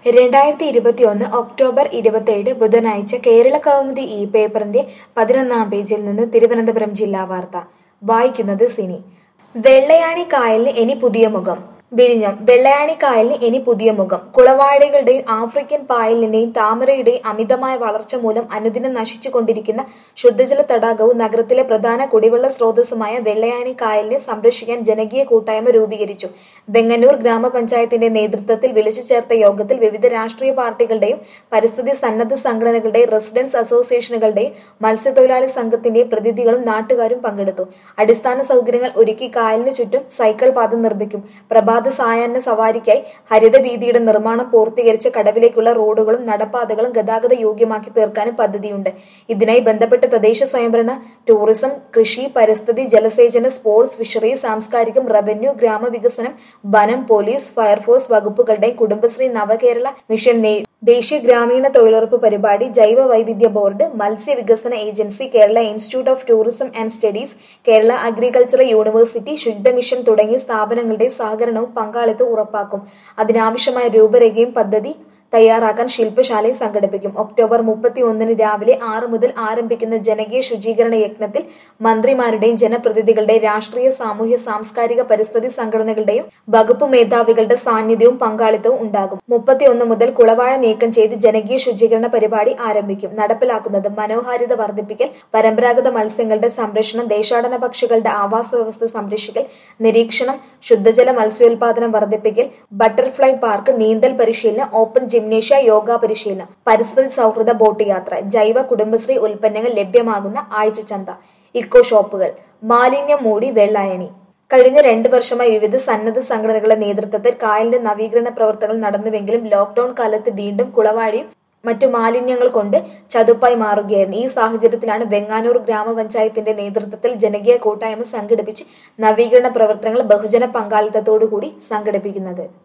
രണ്ടായിരത്തി ഇരുപത്തിയൊന്ന് ഒക്ടോബർ ഇരുപത്തിയേഴ് ബുധനാഴ്ച കേരള കൗമുദി ഈ പേപ്പറിന്റെ പതിനൊന്നാം പേജിൽ നിന്ന് തിരുവനന്തപുരം ജില്ലാ വാർത്ത വായിക്കുന്നത് സിനി വെള്ളയാണി കായലിന് ഇനി പുതിയ മുഖം വിഴിഞ്ഞം വെള്ളയാണി കായലിന് ഇനി പുതിയ മുഖം കുളവാഴികളുടെയും ആഫ്രിക്കൻ പായലിന്റെയും താമരയുടെയും അമിതമായ വളർച്ച മൂലം അനുദിനം നശിച്ചുകൊണ്ടിരിക്കുന്ന ശുദ്ധജല തടാകവും നഗരത്തിലെ പ്രധാന കുടിവെള്ള സ്രോതസ്സുമായ വെള്ളയാണി കായലിനെ സംരക്ഷിക്കാൻ ജനകീയ കൂട്ടായ്മ രൂപീകരിച്ചു വെങ്ങന്നൂർ ഗ്രാമപഞ്ചായത്തിന്റെ നേതൃത്വത്തിൽ വിളിച്ചു ചേർത്ത യോഗത്തിൽ വിവിധ രാഷ്ട്രീയ പാർട്ടികളുടെയും പരിസ്ഥിതി സന്നദ്ധ സംഘടനകളുടെയും റെസിഡൻസ് അസോസിയേഷനുകളുടെയും മത്സ്യത്തൊഴിലാളി സംഘത്തിന്റെയും പ്രതിനിധികളും നാട്ടുകാരും പങ്കെടുത്തു അടിസ്ഥാന സൗകര്യങ്ങൾ ഒരുക്കി കായലിനു ചുറ്റും സൈക്കിൾ പാത നിർമ്മിക്കും പ്രഭാത സായാഹ്ന സവാരിക്കായി ഹരിതവീതിയുടെ നിർമ്മാണം പൂർത്തീകരിച്ച കടവിലേക്കുള്ള റോഡുകളും നടപ്പാതകളും ഗതാഗത യോഗ്യമാക്കി തീർക്കാനും പദ്ധതിയുണ്ട് ഇതിനായി ബന്ധപ്പെട്ട തദ്ദേശ സ്വയംഭരണ ടൂറിസം കൃഷി പരിസ്ഥിതി ജലസേചന സ്പോർട്സ് ഫിഷറീസ് സാംസ്കാരികം റവന്യൂ ഗ്രാമവികസനം വനം പോലീസ് ഫയർഫോഴ്സ് വകുപ്പുകളുടെയും കുടുംബശ്രീ നവകേരള മിഷൻ നേ- ദേശീയ ഗ്രാമീണ തൊഴിലുറപ്പ് പരിപാടി ജൈവ വൈവിധ്യ ബോർഡ് മത്സ്യവികസന agency Kerala institute of tourism and studies Kerala agricultural university Suchitwa mission തുടങ്ങിയ സ്ഥാപനങ്ങളുടെ സഹകരണവും പങ്കാളിത്തവും ഉറപ്പാക്കും അതിനാവശ്യമായ രൂപരേഖയും പദ്ധതി തയ്യാറാക്കാൻ ശില്പശാലയും സംഘടിപ്പിക്കും ഒക്ടോബർ മുപ്പത്തി ഒന്നിന് രാവിലെ ആറ് മുതൽ ആരംഭിക്കുന്ന ജനകീയ ശുചീകരണ യജ്ഞത്തിൽ മന്ത്രിമാരുടെയും ജനപ്രതിനിധികളുടെയും രാഷ്ട്രീയ സാമൂഹ്യ സാംസ്കാരിക പരിസ്ഥിതി സംഘടനകളുടെയും വകുപ്പ് മേധാവികളുടെ സാന്നിധ്യവും പങ്കാളിത്തവും ഉണ്ടാകും മുപ്പത്തിയൊന്ന് മുതൽ കുളവാഴ നീക്കം ചെയ്ത് ജനകീയ ശുചീകരണ പരിപാടി ആരംഭിക്കും നടപ്പിലാക്കുന്നത് മനോഹാരിത വർദ്ധിപ്പിക്കൽ പരമ്പരാഗത മത്സ്യങ്ങളുടെ സംരക്ഷണം ദേശാടന പക്ഷികളുടെ ആവാസ വ്യവസ്ഥ സംരക്ഷിക്കൽ നിരീക്ഷണം ശുദ്ധജല മത്സ്യോൽപാദനം വർദ്ധിപ്പിക്കൽ ബട്ടർഫ്ലൈ പാർക്ക് നീന്തൽ പരിശീലനം ഓപ്പൺ ജിംനേഷ്യ യോഗ പരിശീലനം പരിസ്ഥിതി സൗഹൃദ ബോട്ട് യാത്ര ജൈവ കുടുംബശ്രീ ഉൽപ്പന്നങ്ങൾ ലഭ്യമാകുന്ന ആഴ്ചച്ചന്ത ഇക്കോ ഷോപ്പുകൾ മാലിന്യം മൂടി വെള്ളായണി കഴിഞ്ഞ രണ്ട് വർഷമായി വിവിധ സന്നദ്ധ സംഘടനകളുടെ നേതൃത്വത്തിൽ കായലിന്റെ നവീകരണ പ്രവർത്തനങ്ങൾ നടന്നുവെങ്കിലും ലോക്ഡൌൺ കാലത്ത് വീണ്ടും കുളവാഴിയും മറ്റു മാലിന്യങ്ങൾ കൊണ്ട് ചതുപ്പായി മാറുകയായിരുന്നു ഈ സാഹചര്യത്തിലാണ് വെങ്ങാനൂർ ഗ്രാമപഞ്ചായത്തിന്റെ നേതൃത്വത്തിൽ ജനകീയ കൂട്ടായ്മ സംഘടിപ്പിച്ച് നവീകരണ പ്രവർത്തനങ്ങൾ ബഹുജന പങ്കാളിത്തത്തോടുകൂടി സംഘടിപ്പിക്കുന്നത്